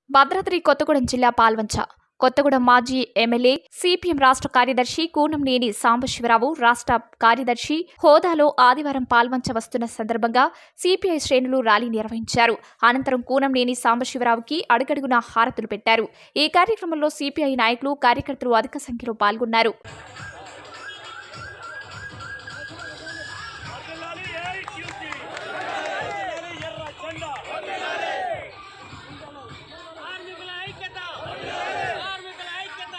భద్రాద్రి కొత్తగూడెం జిల్లా పాల్వంచ కొత్తగూడెం మాజీ MLA CPM రాష్ట్ర కార్యదర్శి కూనంనేని సాంబశివరావు రాష్ట్ర కార్యదర్శి హోదాలో ఆదివారం పాల్వంచ వస్తున్న సందర్భంగా సిపిఐ శ్రేణులు ర్యాలీ నిర్వహించారు అనంతరం కూనంనేని సాంబశివరావుకి అడుగడుగున హారతులు పెట్టారు ఈ కార్యక్రమంలో సిపిఐ నాయకులు కార్యకర్తలు అధిక సంఖ్యలో పాల్గొన్నారు కార్మికుల ఐక్యత కార్మికుల ఐక్యత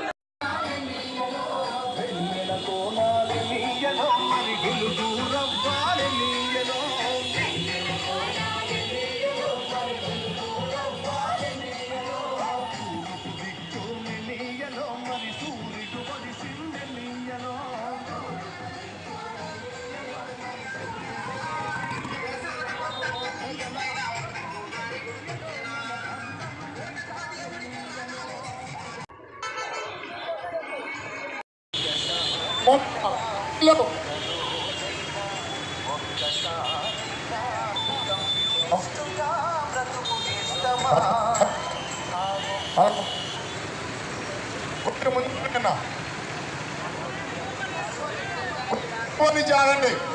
లేవు ముందు నుంచి ఆగండి